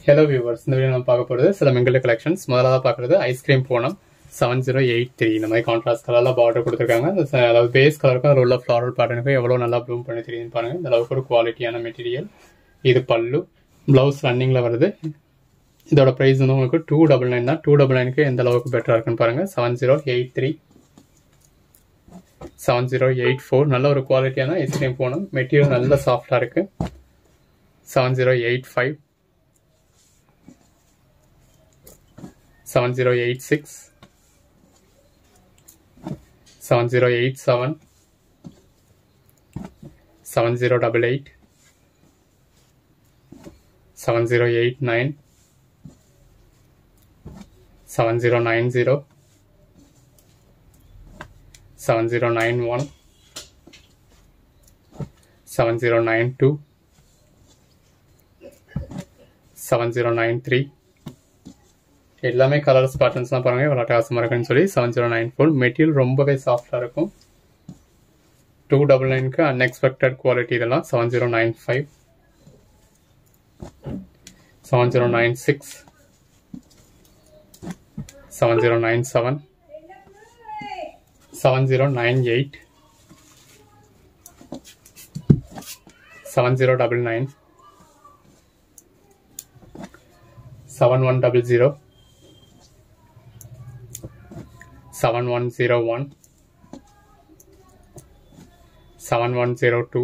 hello viewers இந்த video நம்ம பார்க்க போகிறது சில மெங்கல் கலெக்ஷன்ஸ் முதலாவது பார்க்குறது ஐஸ்கிரீம் போனம் செவன் ஜீரோ எயிட் த்ரீ இந்த மாதிரி கான்ட்ராஸ்ட் கலரில் பார்டர் கொடுத்துருக்காங்க அந்த ச- அதாவது பேஸ் கலருக்கும் அதில் உள்ள ஃப்ளாரல் பேட்டர்னுக்கும் எவ்வளோ நல்லா ப்ளூம் பண்ணி தெரியுதுன்னு பாருங்க இந்த அளவுக்கு ஒரு குவாலிட்டியான மெட்டீரியல் இது பல்லு ப்ளவுஸ் ரன்னிங்கில் வருது இதோட ப்ரைஸ் வந்து உங்களுக்கு டூ டபுள் நைன் தான் டூ டபுள் நைனுக்கு எந்த அளவுக்கு பெட்டராக இருக்குன்னு பாருங்க seven zero eight three seven zero eight four நல்ல ஒரு குவாலிட்டியான ஐஸ்கிரீம் போனம் மெட்டீரியல் நல்ல சாஃப்டாக இருக்கு seven zero eight five seven zero eight six seven zero eight seven seven zero double eight seven zero eight nine seven zero nine zero seven zero nine one seven zero nine two seven zero nine three எல்லாமே colours பேட்டர்ன்ஸ்லாம் பாருங்க இவ்வளோ அட்டகாசமாக இருக்குன்னு சொல்லி seven zero nine four material ரொம்பவே சாஃப்டாக இருக்கும் டூ டபுள் நைனுக்கு அன்எக்ஸ்பெக்டட் குவாலிட்டி இதெல்லாம் seven zero nine five seven zero nine six seven zero nine seven seven zero nine eight seven zero double nine seven one double zero seven one zero one seven one zero two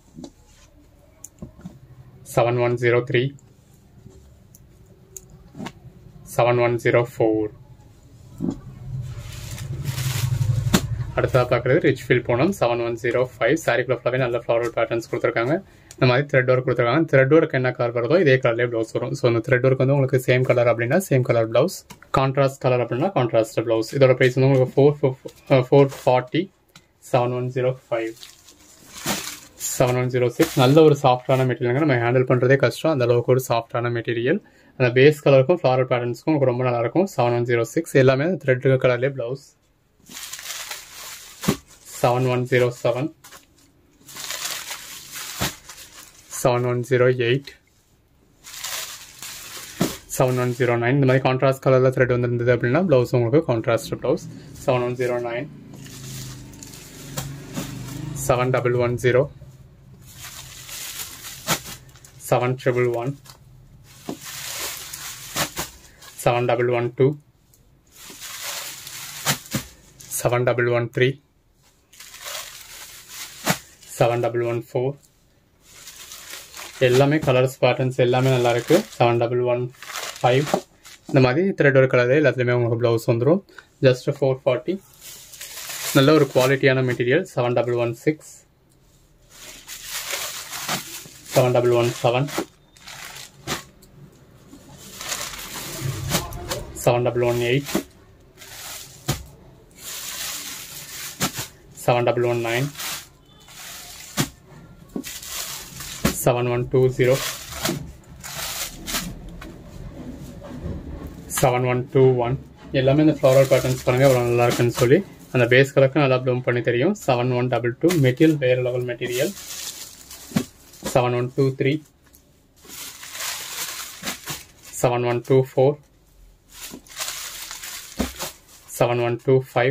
seven one zero three seven one zero four அடுத்ததாக பார்க்குறது rich feel போனோம் seven one zero five சாரிக்குள்ள ஃபுல்லாகவே நல்ல floral patterns கொடுத்துருக்காங்க இந்த மாதிரி thread work கொடுத்துருக்காங்க த்ரெட் ஒர்க் என்ன கலர் வருதோ இதே கலர்லேயே ப்ளவுஸ் வரும் ஸோ அந்த த்ரெட் ஒர்க் வந்து உங்களுக்கு சேம் கலர் அப்படின்னா same colour blouse contrast colour அப்படின்னா கான்ட்ராஸ்ட் ப்ளவுஸ் இதோட ப்ரைஸ் வந்து உங்களுக்கு four four forty seven one zero five seven one zero six நல்ல ஒரு சாஃப்டான மெட்டீரியல் நம்ம ஹேண்டில் பண்ணுறதே கஷ்டம் அந்த அளவுக்கு ஒரு சாஃப்டான மெட்டீரியல் அந்த பேஸ் கலருக்கும் ஃப்ளாரல் பேட்டர்ன்ஸ்க்கும் உங்களுக்கு ரொம்ப நல்லா இருக்கும் செவன் ஒன் ஜீரோ சிக்ஸ் எல்லாமே த்ரெட் கலர்லேயே blouse seven one zero seven seven one zero eight seven one zero nine இந்த மாதிரி கான்ட்ராஸ்ட் கலரில் த்ரெட் வந்துருந்தது அப்படின்னா ப்ளவுஸ் உங்களுக்கு contrast blouse seven one zero nine seven double one zero seven triple one seven double one two seven double one three seven double one four எல்லாமே colours patterns எல்லாமே நல்லா இருக்கு செவன் டபுள் ஒன் ஃபைவ் இந்த மாதிரி thread ஒரு colour எல்லாத்துலேயுமே உங்களுக்கு blouse வந்துடும் ஜஸ்ட் ஃபோர் ஃபார்ட்டி நல்ல ஒரு குவாலிட்டியான material seven double one six seven double one seven seven double one eight seven double one nine seven one two zero seven one two one எல்லாமே இந்த floral patterns பாருங்க அவ்வளோ நல்லா இருக்குன்னு சொல்லி அந்த பேஸ் கலருக்கு நல்லா ப்ளூம் பண்ணி தெரியும் seven one double two material வேறு level material seven one two three seven one two four seven one two five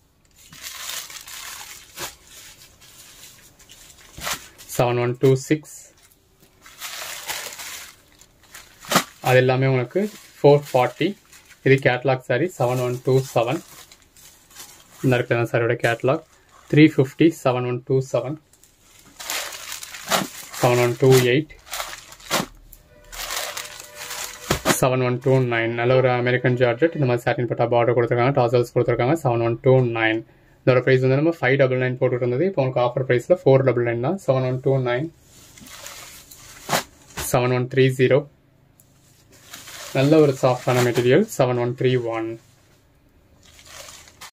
seven one two six அது எல்லாமே உங்களுக்கு ஃபோர் ஃபார்ட்டி இது catalogue sari seven one two seven இந்த இருக்கிற சாரியோட catalogue three fifty seven one two seven seven one two eight seven one two nine நல்ல ஒரு American georgette இந்த மாதிரி சாட்டின் பட்டா பார்டர் கொடுத்துருக்காங்க டாசல்ஸ் கொடுத்துருக்காங்க செவன் ஒன் டூ நைன் இதோட ப்ரைஸ் வந்து நம்ம ஃபைவ் டபுள் நைன் போட்டுட்டு இருந்தது இப்போ உங்களுக்கு ஆஃபர் ப்ரைஸில் ஃபோர் டபுள் நைன் தான் seven one two nine seven one three zero நல்ல ஒரு சாஃப்டான material seven one three one